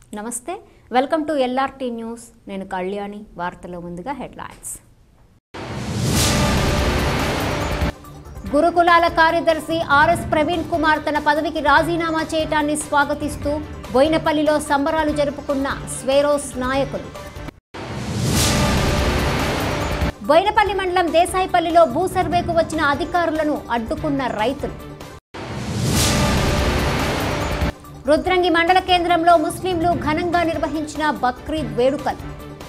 నమస్తే welcome to LRT news నేను కళ్యాణి వార్తలో ముందుగా హెడ్లైన్స్ గురుకులాల కార్యదర్శి ఆర్ఎస్ ప్రవీణ్ కుమార్ తన పదవికి రాజీనామా చేయటాన్ని స్వాగతిస్తూ బోయినపల్లిలో సంబరాలు జరుపుకున్న స్వేరోస్ నాయకులు బోయినపల్లి మండలం దేశాయిపల్లిలో భూ సర్వేకు వచ్చిన అధికారులను అడ్డుకున్న రైతులు రుద్రంగి మండల కేంద్రంలో ముస్లింలు ఘనంగా నిర్వహించిన బక్రీద్ వేడుకలు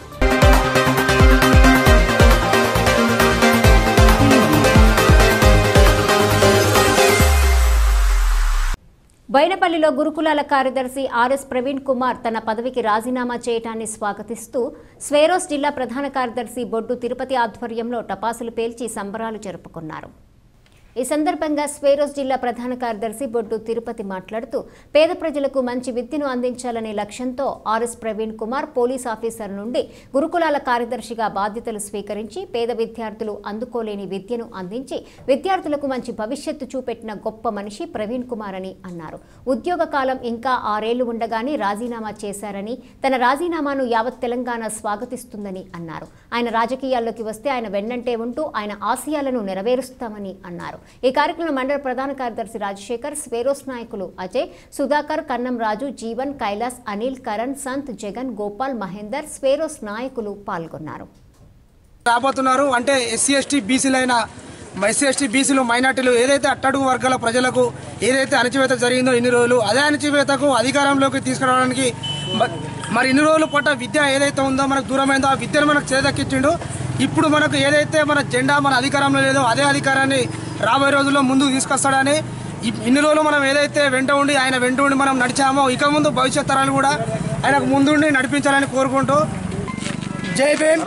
బైనపల్లిలో గురుకులాల కార్యదర్శి ఆర్ఎస్ ప్రవీణ్ కుమార్ తన పదవికి రాజీనామా చేయటాన్ని స్వాగతిస్తూ స్వేరోస్ జిల్లా ప్రధాన కార్యదర్శి బొడ్డు తిరుపతి ఆధ్వర్యంలో టపాసులు పేల్చి సంబరాలు జరుపుకున్నారు ఈ సందర్భంగా స్వేరోస్ జిల్లా ప్రధాన కార్యదర్శి బొడ్డు తిరుపతి మాట్లాడుతూ పేద ప్రజలకు మంచి విద్యను అందించాలనే లక్ష్యంతో ఆర్ఎస్ ప్రవీణ్ కుమార్ పోలీస్ ఆఫీసర్ నుండి గురుకులాల కార్యదర్శిగా బాధ్యతలు స్వీకరించి పేద విద్యార్థులు అందుకోలేని విద్యను అందించి విద్యార్థులకు మంచి భవిష్యత్తు చూపెట్టిన గొప్ప మనిషి ప్రవీణ్ కుమార్ అని అన్నారు ఉద్యోగ కాలం ఇంకా ఆరేళ్లు ఉండగానే రాజీనామా చేశారని తన రాజీనామాను యావత్ తెలంగాణ స్వాగతిస్తుందని అన్నారు ఆయన రాజకీయాల్లోకి వస్తే ఆయన వెన్నంటే ఉంటూ ఆయన ఆశయాలను నెరవేరుస్తామని అన్నారు ఈ కార్యక్రమంలో మండల ప్రధాన కార్యదర్శి రాజశేఖర్ స్వేరోస్ నాయకులు అజయ్ సుధాకర్ కన్నం రాజు జీవన్ కైలాస్ అనిల్ కరణ్ సంత్ జగన్ గోపాల్ మహేందర్ స్వేరోస్ నాయకులు పాల్గొన్నారు రాబోతున్నారు అంటే ఎస్సీ ఎస్టీ బీసీలైన ఎస్సీ ఎస్టీ బీసీలు మైనార్టీలు ఏదైతే అట్టడుగు వర్గాల ప్రజలకు ఏదైతే అణచివేత జరిగిందో ఇన్ని రోజులు అదే అణచివేతకు అధికారంలోకి తీసుకురావడానికి మ- మరి ఇన్ని రోజులు పట్ట విద్య ఏదైతే ఉందో మనకు దూరమైందో ఆ విద్యను మనకు చేదక్కించిండు ఇప్పుడు మనకు ఏదైతే మన జెండా మన అధికారంలో లేదో అదే అధికారాన్ని రాబోయే రోజుల్లో ముందుకు తీసుకొస్తాడని ఇ- ఇన్ని రోజులు మనం ఏదైతే వెంట ఉండి ఆయన వెంట ఉండి మనం నడిచామో ఇక ముందు భవిష్యత్ తరాలు కూడా ఆయనకు ముందుండి నడిపించాలని కోరుకుంటూ జై భీమ్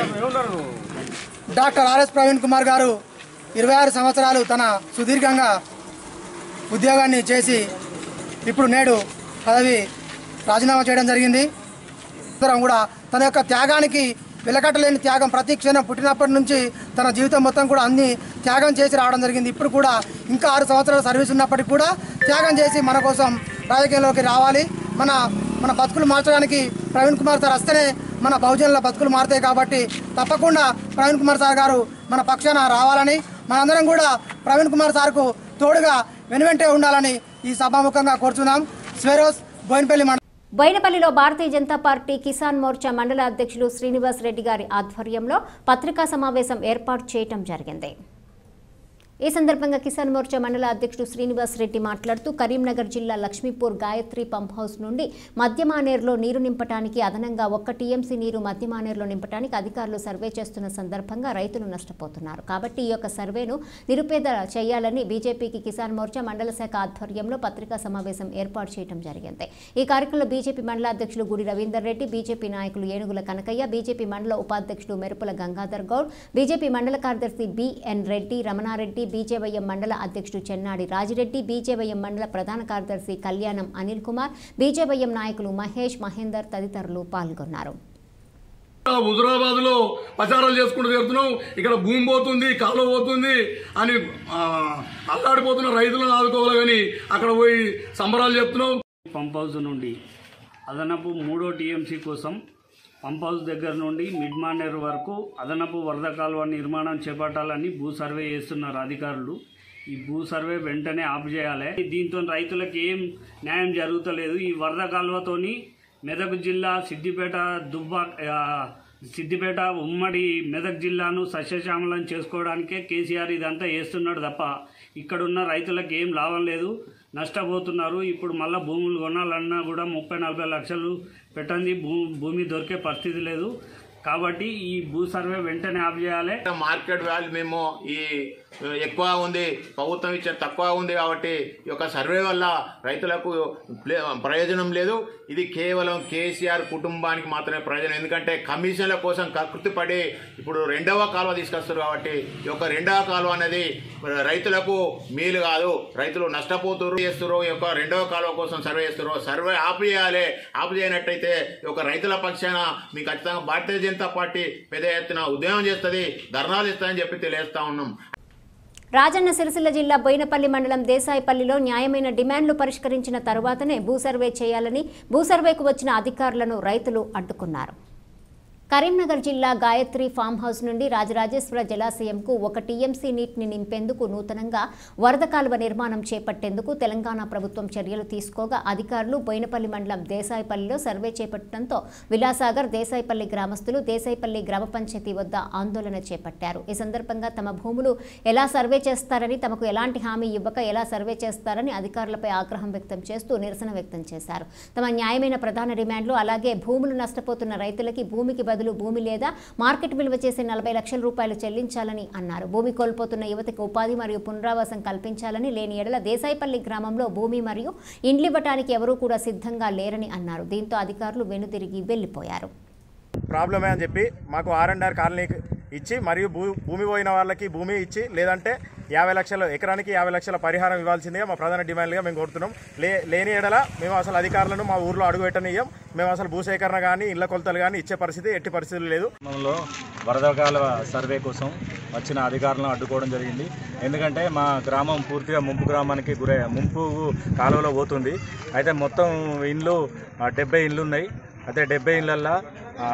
డాక్టర్ ఆర్ఎస్ ప్రవీణ్ కుమార్ గారు ఇరవై ఆరు సంవత్సరాలు తన సుదీర్ఘంగా ఉద్యోగాన్ని చేసి ఇప్పుడు నేడు పదవి రాజీనామా చేయడం జరిగింది అందరం కూడా తన యొక్క త్యాగానికి వెలకట్టలేని త్యాగం ప్రతి క్షణం పుట్టినప్పటి నుంచి తన జీవితం మొత్తం కూడా అన్ని త్యాగం చేసి రావడం జరిగింది ఇప్పుడు కూడా ఇంకా ఆరు సంవత్సరాల సర్వీస్ ఉన్నప్పటికీ కూడా త్యాగం చేసి మన కోసం రాజకీయంలోకి రావాలి మన మన బతుకులు మార్చడానికి ప్రవీణ్ కుమార్ సార్ వస్తేనే మన బహుజనుల బతుకులు మారుతాయి కాబట్టి తప్పకుండా ప్రవీణ్ కుమార్ సార్ గారు మన పక్షాన రావాలని మనందరం కూడా ప్రవీణ్ కుమార్ సార్కు తోడుగా వెనువెంటే ఉండాలని ఈ సభాముఖంగా కోరుచున్నాం స్వేరోస్ బోయినపల్లి మండలం బైనపల్లిలో భారతీయ జనతా పార్టీ కిసాన్ మోర్చా మండల అధ్యక్షులు శ్రీనివాస్ రెడ్డి గారి ఆధ్వర్యంలో పత్రికా సమావేశం ఏర్పాటు చేయటం జరిగింది ఈ సందర్భంగా కిసాన్ మోర్చా మండల అధ్యక్షుడు శ్రీనివాస్ రెడ్డి మాట్లాడుతూ కరీంనగర్ జిల్లా లక్ష్మీపూర్ గాయత్రి పంప్ హౌస్ నుండి మద్యమానేరులో నీరు నింపడానికి అదనంగా ఒక్క టీఎంసీ నీరు మద్యమానేరులో నింపడానికి అధికారులు సర్వే చేస్తున్న సందర్భంగా రైతులు నష్టపోతున్నారు కాబట్టి ఈ యొక్క సర్వేను నిరుపేద చేయాలని బీజేపీకి కిసాన్ మోర్చా మండల శాఖ ఆధ్వర్యంలో పత్రికా సమావేశం ఏర్పాటు చేయడం జరిగింది ఈ కార్యక్రమంలో బీజేపీ మండల అధ్యక్షులు గుడి రవీందర్ రెడ్డి బీజేపీ నాయకులు ఏనుగుల కనకయ్య బీజేపీ మండల ఉపాధ్యక్షుడు మెరుపుల గంగాధర్ గౌడ్ బీజేపీ మండల కార్యదర్శి బిఎన్ రెడ్డి రమణారెడ్డి బీజేవైఎం మండల అధ్యక్షుడు చెన్నాడి రాజిరెడ్డి బీజేవైఎం మండల ప్రధాన కార్యదర్శి కళ్యాణం అనిల్ కుమార్ బీజేవైఎం నాయకులు మహేష్ మహేందర్ తదితరులు పాల్గొన్నారు హుజురాబాద్ లో ప్రచారాలు చేసుకుంటూ తిరుగుతున్నాం ఇక్కడ భూమి పోతుంది కాలువ పోతుంది అని ఆ, అల్లాడిపోతున్న రైతులను ఆదుకోవాలి కానీ అక్కడ పోయి సంబరాలు చెప్తున్నాం పంప్ హౌస్ నుండి అదనపు మూడో టీఎంసీ కోసం పంప్ హౌస్ దగ్గర నుండి మిడ్ మానేర్ వరకు అదనపు వరద కాలువ నిర్మాణం చేపట్టాలని భూ సర్వే చేస్తున్నారు అధికారులు ఈ భూ సర్వే వెంటనే ఆఫ్ చేయాలి దీంతో రైతులకు ఏం న్యాయం జరుగుతలేదు ఈ వరద కాలువతోని మెదక్ జిల్లా సిద్దిపేట దుబ్బా ఆ, సిద్దిపేట ఉమ్మడి మెదక్ జిల్లాను సస్యశ్యామలం చేసుకోవడానికే కేసీఆర్ ఇదంతా చేస్తున్నాడు తప్ప ఇక్కడున్న రైతులకు ఏం లాభం లేదు నష్టపోతున్నారు ఇప్పుడు మళ్ళీ భూములు కొనాలన్నా కూడా ముప్పై నలభై లక్షలు పెట్టండి భూ భూమి దొరికే పరిస్థితి లేదు కాబట్టి ఈ భూ సర్వే వెంటనే ఆఫ్ చేయాలి మార్కెట్ వాల్యూ మేము ఈ ఎక్కువ ఉంది ప్రభుత్వం ఇచ్చే తక్కువ ఉంది కాబట్టి ఈ యొక్క సర్వే వల్ల రైతులకు ప్లే- ప్రయోజనం లేదు ఇది కేవలం కేసీఆర్ కుటుంబానికి మాత్రమే ప్రయోజనం ఎందుకంటే కమిషన్ల కోసం కకృతి పడి ఇప్పుడు రెండవ కాలువ తీసుకొస్తారు కాబట్టి ఈ యొక్క రెండవ కాలువ అనేది రైతులకు మేలు కాదు రైతులు నష్టపోతున్నారు చేస్తారు ఈ యొక్క రెండవ కాలువ కోసం సర్వే చేస్తారు సర్వే ఆపు చేయాలి ఆపు చేయనట్టయితే ఈ యొక్క రైతుల పక్షాన మీకు ఖచ్చితంగా భారతీయ జనతా పార్టీ పెద్ద ఎత్తున ఉద్యమం చేస్తుంది ధర్నాలు ఇస్తాయని చెప్పి తెలియజేస్తా ఉన్నాం రాజన్న సిరిసిల్ల జిల్లా బోయినపల్లి మండలం దేశాయిపల్లిలో న్యాయమైన డిమాండ్లు పరిష్కరించిన తరువాతనే భూ సర్వే చేయాలని భూ సర్వేకు వచ్చిన అధికారులను రైతులు అడ్డుకున్నారు కరీంనగర్ జిల్లా గాయత్రి ఫామ్ హౌస్ నుండి రాజరాజేశ్వర జలాశయంకు ఒక టీఎంసీ నీటిని నింపేందుకు నూతనంగా వరద కాలువ నిర్మాణం చేపట్టేందుకు తెలంగాణ ప్రభుత్వం చర్యలు తీసుకోగా అధికారులు బోయినపల్లి మండలం దేశాయిపల్లిలో సర్వే చేపట్టడంతో విలాసాగర్ దేశాయిపల్లి గ్రామస్తులు దేశాయిపల్లి గ్రామ పంచాయతీ వద్ద ఆందోళన చేపట్టారు ఈ సందర్భంగా తమ భూములు ఎలా సర్వే చేస్తారని తమకు ఎలాంటి హామీ ఇవ్వక ఎలా సర్వే చేస్తారని అధికారులపై ఆగ్రహం వ్యక్తం చేస్తూ నిరసన వ్యక్తం చేశారు తమ న్యాయమైన ప్రధాన డిమాండ్లు అలాగే భూములు నష్టపోతున్న రైతులకి భూమికి బదులు భూమి లేదా మార్కెట్ విలువ చేసే నలభై లక్షల రూపాయలు చెల్లించాలని అన్నారు భూమి కోల్పోతున్న యువతకు ఉపాధి మరియు పునరావాసం కల్పించాలని లేని ఎడల దేశాయిపల్లి గ్రామంలో భూమి మరియు ఇండ్లివ్వటానికి ఎవరూ కూడా సిద్ధంగా లేరని అన్నారు దీంతో అధికారులు వెనుదిరిగి వెళ్లిపోయారు ప్రాబ్లమే అని చెప్పి మాకు ఆర్ అండ్ ఆర్ కాలనీ ఇచ్చి మరియు భూ భూమి పోయిన వాళ్ళకి భూమి ఇచ్చి లేదంటే యాభై లక్షల ఎకరానికి యాభై లక్షల పరిహారం ఇవ్వాల్సిందిగా మా ప్రధాన డిమాండ్గా మేము కోరుతున్నాం లే లేని ఎడల మేము అసలు అధికారులను మా ఊర్లో అడుగు పెట్టనియ్యం మేము అసలు భూసేకరణ కానీ ఇళ్ల కొలతలు కానీ ఇచ్చే పరిస్థితి ఎట్టి పరిస్థితులు లేదు గ్రామంలో వరద కాలువ సర్వే కోసం వచ్చిన అధికారులను అడ్డుకోవడం జరిగింది ఎందుకంటే మా గ్రామం పూర్తిగా ముంపు గ్రామానికి గురై ముంపు కాలువలో పోతుంది అయితే మొత్తం ఇండ్లు ఆ, డెబ్బై ఇండ్లు ఉన్నాయి అయితే డెబ్బై ఇళ్ళల్లో ఆ,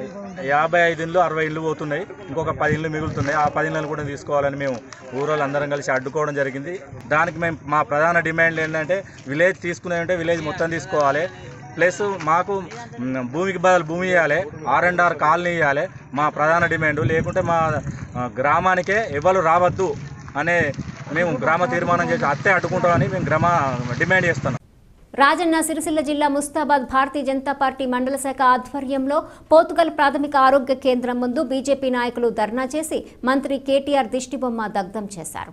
యాభై ఐదు ఇండ్లు అరవై ఇళ్ళు పోతున్నాయి ఇంకొక పది ఇళ్ళు మిగులుతున్నాయి ఆ పది ఇళ్ళను కూడా తీసుకోవాలని మేము ఊరోళ్ళు అందరం కలిసి అడ్డుకోవడం జరిగింది దానికి మేము మా ప్రధాన డిమాండ్ ఏంటంటే విలేజ్ తీసుకునే ఉంటే విలేజ్ మొత్తం తీసుకోవాలి ప్లస్ మాకు మ్, భూమికి బదులు భూమి ఇవ్వాలి ఆర్ అండ్ ఆర్ కాలనీ ఇవ్వాలి మా ప్రధాన డిమాండ్ లేకుంటే మా ఆ, గ్రామానికే ఎవరు రావద్దు అనే మేము గ్రామ తీర్మానం చేసి అత్తే అడ్డుకుంటామని మేము గ్రామ డిమాండ్ చేస్తున్నాం రాజన్న సిరిసిల్ల జిల్లా ముస్తాబాద్ భారతీయ జనతా పార్టీ మండల శాఖ ఆధ్వర్యంలో పోతుగల్ ప్రాథమిక ఆరోగ్య కేంద్రం ముందు బీజేపీ నాయకులు ధర్నా చేసి మంత్రి కేటీఆర్ దిష్టిబొమ్మ దగ్ధం చేశారు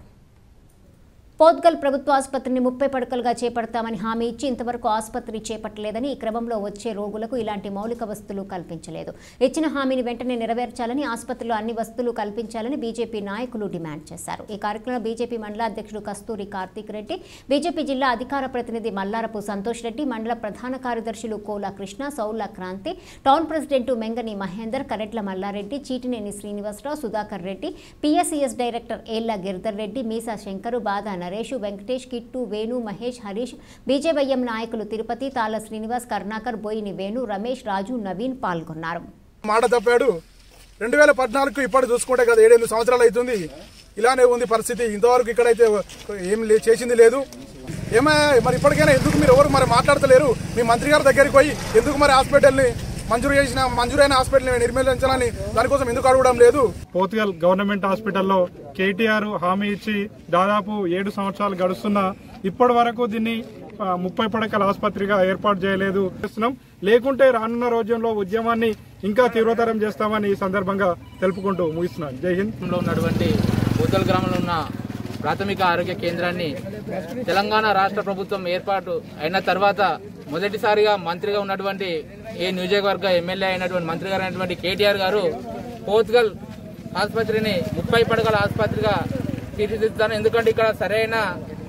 పోత్గల్ ప్రభుత్వ ఆసుపత్రిని ముప్పై పడకలుగా చేపడతామని హామీ ఇచ్చి ఇంతవరకు ఆసుపత్రి చేపట్టలేదని ఈ క్రమంలో వచ్చే రోగులకు ఇలాంటి మౌలిక వస్తువులు కల్పించలేదు ఇచ్చిన హామీని వెంటనే నెరవేర్చాలని ఆసుపత్రిలో అన్ని వస్తువులు కల్పించాలని బీజేపీ నాయకులు డిమాండ్ చేశారు ఈ కార్యక్రమంలో బీజేపీ మండల అధ్యక్షుడు కస్తూరి కార్తీక్ రెడ్డి బీజేపీ జిల్లా అధికార ప్రతినిధి మల్లారపు సంతోష్ రెడ్డి మండల ప్రధాన కార్యదర్శులు Kola Krishna Saula Kranthi town president Mengani Mahender Karetla Mallareddy Chitineni Srinivasarao Sudhakar Reddy PSCS director Ella Giridhar Reddy Meesa Shankar Bada Naresh Venkatesh Kittu Venu Mahesh Harish BJYM నాయకులు తిరుపతి తాళ్ల శ్రీనివాస్ కరుణాకర్ బోయిని వేణు రమేష్ రాజు నవీన్ పాల్గొన్నారు మాట తప్పాడు రెండు వేల పద్నాలుగు ఇప్పటి చూసుకుంటే కదా ఏడెనిమిది సంవత్సరాలు అవుతుంది ఇలానే ఉంది పరిస్థితి ఇంతవరకు ఇక్కడైతే ఏం లే- చేసింది లేదు ఏమా మరి ఇప్పటికైనా ఎందుకు మీరు ఎవరు మరి మాట్లాడతలేరు మీ మంత్రి గారి దగ్గరికి పోయి ఎందుకు మరి హాస్పిటల్ని మంజూరు చేసిన మంజూరైన హాస్పిటల్ని నిర్మించాలని దానికోసం ఎందుకు అడగడం లేదు పోర్చుగల్ గవర్నమెంట్ హాస్పిటల్లో కేటీఆర్ హామీ ఇచ్చి దాదాపు ఏడు సంవత్సరాలు గడుస్తున్నా ఇప్పటి వరకు దీన్ని ఆ, ముప్పై పడకల ఆసుపత్రిగా ఏర్పాటు చేయలేదు చేస్తున్నాం లేకుంటే రానున్న రోజుల్లో ఉద్యమాన్ని ఇంకా తీవ్రతరం చేస్తామని ఈ సందర్భంగా తెలుపుకుంటూ ముగిస్తున్నాను జై హింద్ లో ఉన్నటువంటి పూతల్ గ్రామంలో ఉన్న ప్రాథమిక ఆరోగ్య కేంద్రాన్ని తెలంగాణ రాష్ట్ర ప్రభుత్వం ఏర్పాటు అయిన తర్వాత మొదటిసారిగా మంత్రిగా ఉన్నటువంటి ఏ నియోజకవర్గ ఎమ్మెల్యే అయినటువంటి మంత్రి గారు అయినటువంటి కేటీఆర్ గారు పోర్చుగల్ ఆసుపత్రిని ముప్పై పడగల ఆసుపత్రిగా తీర్చిదిద్దాను ఎందుకంటే ఇక్కడ సరైన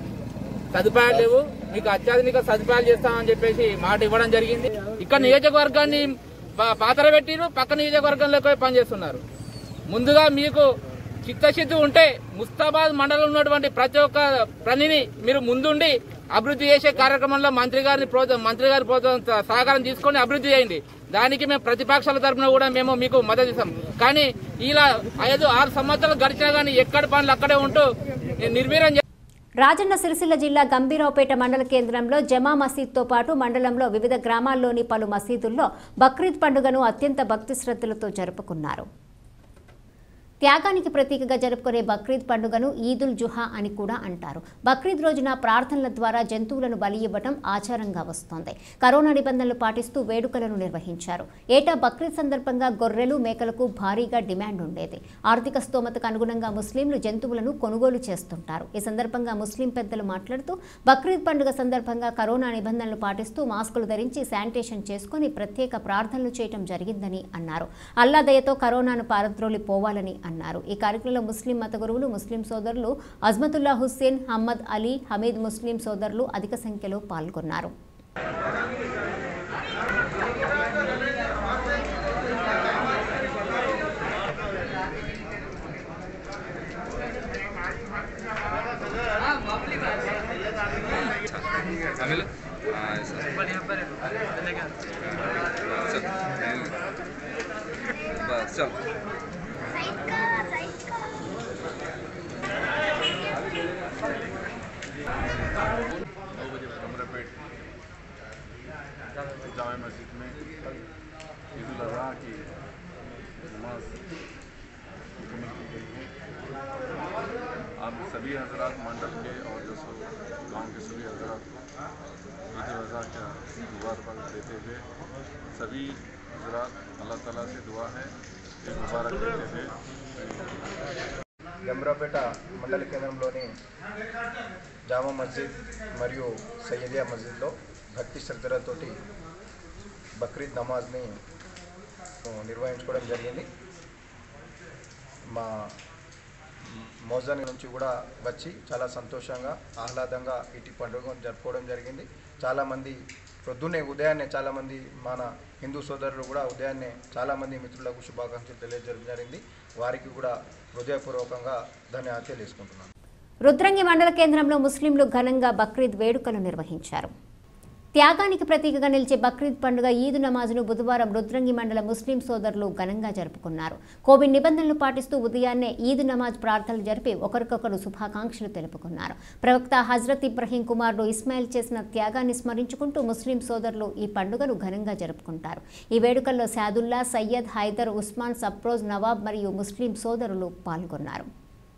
సదుపాయాలు లేవు మీకు అత్యాధునిక సదుపాయాలు చేస్తామని చెప్పేసి మాట ఇవ్వడం జరిగింది ఇక్కడ నియోజకవర్గాన్ని పా- పాతర పెట్టిరు పక్క నియోజకవర్గంలోకి పోయి పనిచేస్తున్నారు ముందుగా మీకు చిత్తశుద్ధి ఉంటే ముస్తాబాద్ మండలంలో ఉన్నటువంటి ప్రతి ఒక్క పనిని మీరు ముందుండి అభివృద్ధి చేసే కార్యక్రమంలో మంత్రి గారిని ప్రోత్స- మంత్రి గారి ప్రోత్స- సహకారం తీసుకొని అభివృద్ధి చేయండి దానికి మేము ప్రతిపక్షాల తరఫున కూడా మేము మీకు మద్దతు ఇస్తాం కానీ ఇలా ఐదు ఆరు సంవత్సరాలు గడిచినా కానీ ఎక్కడ పనులు అక్కడే ఉంటూ నిర్వీర్యం చే- రాజన్న సిరిసిల్ల జిల్లా గంభీరావుపేట మండల కేంద్రంలో జమా మసీద్తో పాటు మండలంలో వివిధ గ్రామాల్లోని పలు మసీదుల్లో బక్రీద్ పండుగను అత్యంత భక్తి శ్రద్ధలతో జరుపుకున్నారు త్యాగానికి ప్రతీకగా జరుపుకునే బక్రీద్ పండుగను ఈదుల్ జుహా అని కూడా అంటారు బక్రీద్ రోజున ప్రార్థనల ద్వారా జంతువులను బలి ఇవ్వటం ఆచారంగా వస్తోంది కరోనా నిబంధనలు పాటిస్తూ వేడుకలను నిర్వహించారు ఏటా బక్రీద్ సందర్భంగా గొర్రెలు మేకలకు భారీగా డిమాండ్ ఉండేది ఆర్థిక స్తోమతకు అనుగుణంగా ముస్లింలు జంతువులను కొనుగోలు చేస్తుంటారు ఈ సందర్భంగా ముస్లిం పెద్దలు మాట్లాడుతూ బక్రీద్ పండుగ సందర్భంగా కరోనా నిబంధనలు పాటిస్తూ మాస్కులు ధరించి శానిటేషన్ చేసుకుని ప్రత్యేక ప్రార్థనలు చేయటం జరిగిందని అన్నారు అల్లా దయతో కరోనాను పారద్రోలి పోవాలని అన్నారు ఈ కార్యక్రమంలో ముస్లిం మత గురువులు ముస్లిం సోదరులు అజ్మతుల్లా హుస్సేన్ హమ్మద్ అలీ హమీద్ ముస్లిం సోదరులు అధిక సంఖ్యలో పాల్గొన్నారు आए सर बस चल नौ बजे कमरापेट जामा मस्जिद में ईद उल अजहा की नमाज मुकम्मल की गई है आप सभी हजरात मंडल के और जो सो गाँव के सभी हजरात को ईद उल अजहा का मुबारक देते हुए सभी हजरात अल्लाह ताला से दुआ है कि मुबारक देते हुए గంబ్రాపేట మండల కేంద్రంలోని జామా మస్జిద్ మరియు సయ్యదియా మస్జిద్లో భక్తి శ్రద్ధలతోటి బక్రీద్ నమాజ్ని నిర్వహించుకోవడం జరిగింది మా మోజాని నుంచి కూడా వచ్చి చాలా సంతోషంగా ఆహ్లాదంగా ఇటు పండుగ జరుపుకోవడం జరిగింది చాలామంది ప్రొద్దునే ఉదయాన్నే చాలామంది మన హిందూ సోదరులు కూడా ఉదయాన్నే చాలామంది మిత్రులకు శుభాకాంక్షలు తెలియజేయడం జరిగింది వారికి కూడా హృదయపూర్వకంగా ధన్యవాదాలు తెలియజేసుకుంటున్నాను రుద్రంగి మండల కేంద్రంలో ముస్లింలు ఘనంగా బక్రీద్ వేడుకలు నిర్వహించారు త్యాగానికి ప్రతీకగా నిలిచే బక్రీద్ పండుగ ఈద్ నమాజ్ను బుధవారం రుద్రంగి మండల ముస్లిం సోదరులు ఘనంగా జరుపుకున్నారు కోవిడ్ నిబంధనలు పాటిస్తూ ఉదయాన్నే ఈద్ నమాజ్ ప్రార్థనలు జరిపి ఒకరికొకరు శుభాకాంక్షలు తెలుపుకున్నారు ప్రవక్త హజ్రత్ ఇబ్రహీం కుమారుడు ఇస్మాయిల్ చేసిన త్యాగాన్ని స్మరించుకుంటూ ముస్లిం సోదరులు ఈ పండుగను ఘనంగా జరుపుకుంటారు ఈ వేడుకల్లో సాదుల్లా సయ్యద్ హైదర్ ఉస్మాన్ సప్రోజ్ నవాబ్ మరియు ముస్లిం సోదరులు పాల్గొన్నారు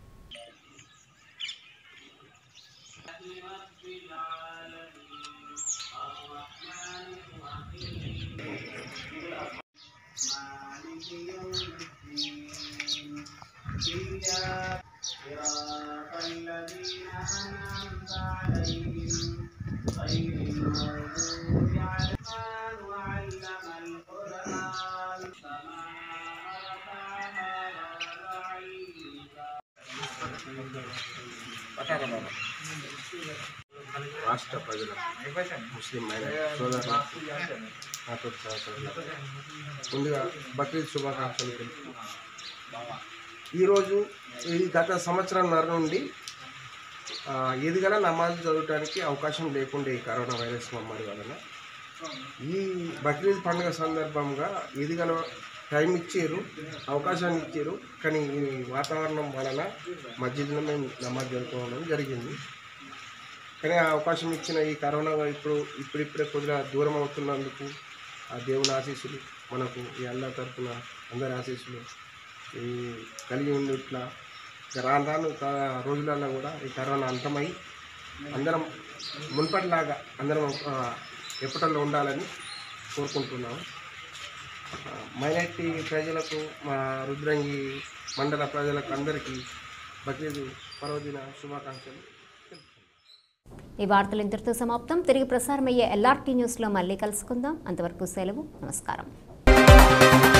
రాష్ట్ర ప్రజల ముస్లిం మైనారిటీ సోదరులు నాతో సహచరులు ముందుగా బక్రీద్ శుభాకాంక్షలు తెలుపు ఈరోజు ఈ గత సంవత్సరంన్నర నుండి ఆ, ఎదిగల నమాజ్ చదవడానికి అవకాశం లేకుండే ఈ కరోనా వైరస్ మమ్మల్ని వలన ఈ బక్రీద్ పండుగ సందర్భంగా ఎదిగల టైం ఇచ్చారు అవకాశాన్ని ఇచ్చారు కానీ ఈ వాతావరణం వలన మస్జిద్లో మేము నమాజ్ చదువుకోవడం జరిగింది కానీ ఆ అవకాశం ఇచ్చిన ఈ కరోనా ఇప్పుడు ఇప్పుడిప్పుడే కొద్దిగా దూరం అవుతున్నందుకు ఆ దేవుని ఆశీస్సులు మనకు ఈ అల్లా తరపున అందరి ఆశీస్సులు ఈ కలిగి ఉండి ఇట్లా ఇక రాను రాను కా- రోజులలో కూడా ఈ కరోనా అంతమై అందరం మున్పటిలాగా అందరం ఆ, ఎప్పటిలో ఉండాలని కోరుకుంటున్నాము ఆ, మైనార్టీ ప్రజలకు మా రుద్రంగి మండల ప్రజలకు అందరికీ బక్రీద్ పర్వదిన శుభాకాంక్షలు ఈ వార్తలు ఇంతటితో సమాప్తం తిరిగి ప్రసారమయ్యే ఎల్ఆర్టీ న్యూస్లో మళ్ళీ కలుసుకుందాం అంతవరకు సెలవు నమస్కారం